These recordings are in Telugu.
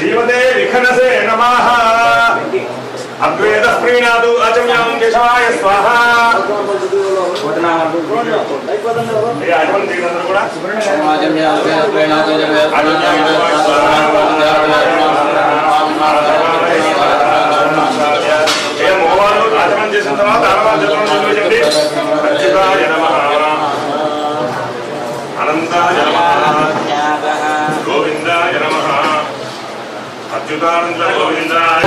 శ్రీమతే విఖనసే నమః అద్వైత ప్రీణాదు అచమ్యాం కేశవాయ స్వాహ ఏ అటువంటి దిగినందరూ కూడా ఏ మగవాళ్ళు ఆచమనం చేసిన తర్వాత ఆడవాళ్ళు జపం నిర్వహించండి అచ్యుతాయ నమః అనంతాయ నమః గోవిందాయ నమః అచ్యుతానంద గోవిందాయ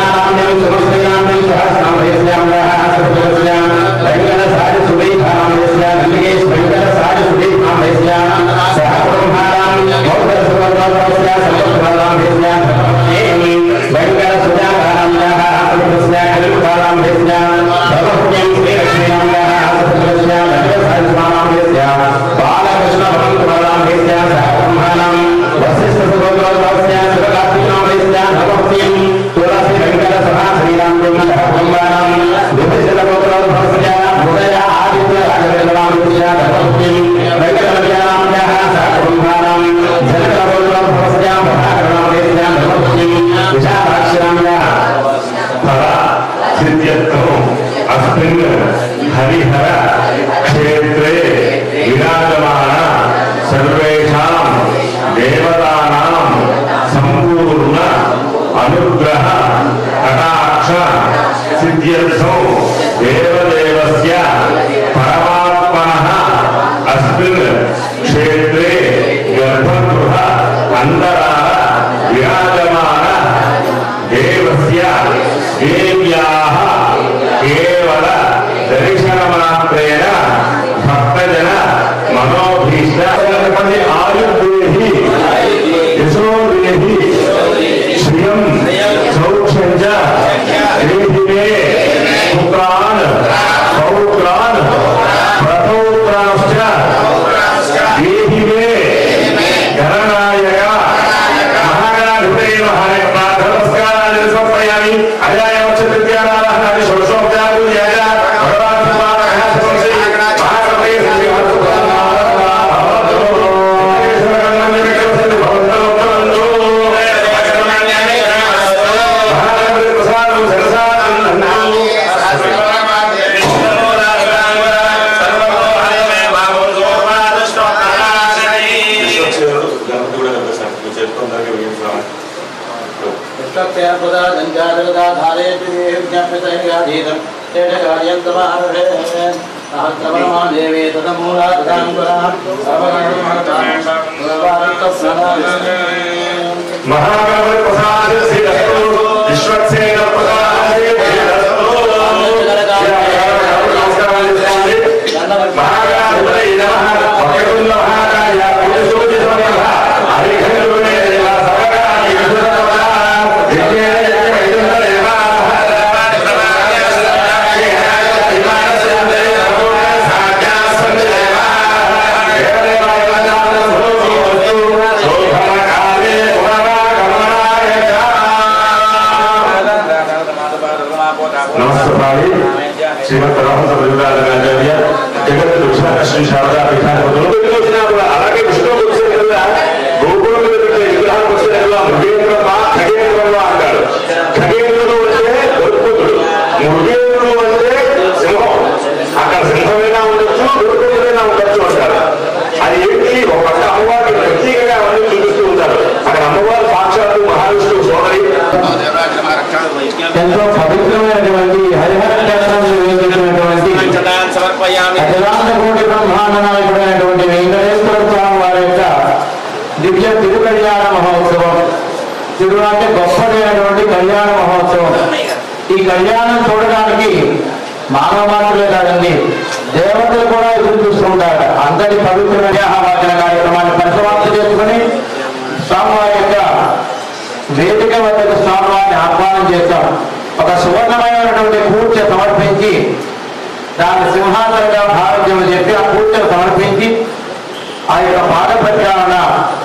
అస్మిన్ హరిహర క్షేత్రే విరాజమాన సర్వేషాం దేవతానాం సంపూర్ణ అనుగ్రహ కటాక్ష సిద్ధ్యర్థం దేవదేవస్య పరమాత్మనః అస్మిన్ క్షేత్రే గర్భగృహ అంతరాల విరాజమాన దేవస్య దేవ్యాः కేవల దర్శనమాత్రేణ భక్తజన మనోభీష్ట ఆయుర్దేహి యశోదేహి శ్రియం సౌఖ్యం చ దేహి మే పుత్రాన్ పౌత్రాన్ ప్రపౌత్రాశ్చ దేహి మే గణనాయక మహాగణాధిపతయే మహాయ ప్రార్థనమస్కారాన్ని సమర్పయామి అజాయ వచ్చత్యానారాధనాన్ని షోడశోపచారపూజయాయ భగవాన్ శ్రీమానః శుభంసి మహాసమయే మహాగణపతి ప్రసాద శ్రీరస్తు విశ్వక్సేన ప్రసాద నమస్కారాలు చేసుకోండి మహాగణాధిపతి నమః వక్రతుండ మహాకాయ పూజసూచి సమయః హరిఖండునే దేవ సర్వకారి విష్ణురమణ విజ్ఞేన జగమైదుండ దేవ నమస్కారాలు శ్రీమద్ పరమహంస ప్రజాచార్య జగత్ దక్షిణ శ్రీ శారదా పీఠాధిపతులు వచ్చినా కూడా అలాగే విష్ణువుకి వచ్చేటల్లా గోకులం మీద పెట్టే విగ్రహానికి వచ్చేటల్లా మృగేంద్రమ ఖగేంద్రమ అంటాడు ఖగేంద్రుడు అంటే గరుత్పుత్రుడు మృగేంద్రుడు అంటే సింహం అక్కడ సింహమైనా ఉండొచ్చు గరుత్పుత్రుడైనా ఉండొచ్చు అంటారు అది ఏంటి ఒక పక్క అమ్మవారికి ప్రత్యేకంగా అవన్నీ చూపిస్తూ ఉంటారు అక్కడ అమ్మవారు సాక్షాత్తు మహావిష్ణువు సోదరి ఎంతో పవిత్రమైనటువంటి హరిహర క్షేత్రంలో నిర్వహించినటువంటి సమర్పయామి అఖిలాండ కోటి బ్రహ్మాండ నాయకుడైనటువంటి వెంకటేశ్వర స్వామి వారి యొక్క దివ్య తిరుకళ్యాణ మహోత్సవం తిరు అంటే గొప్పదైనటువంటి కళ్యాణ మహోత్సవం ఈ కళ్యాణం చూడడానికి మానవ మాత్రమే కాదండి దేవతలు కూడా ఎదురు చూస్తుంటారు అంతటి పవిత్రమైన వాచన కార్యక్రమాన్ని పరిసమాప్తి చేసుకుని స్వామివారి యొక్క వేదిక వద్దకు స్వామివారిని ఆహ్వానం చేస్తాం ఒక సువర్ణమైనటువంటి పూజ సమర్పించి దాన్ని సింహాసనంగా భావించమని చెప్పి ఆ పూజను సమర్పించి ఆ యొక్క పాద ప్రచారణ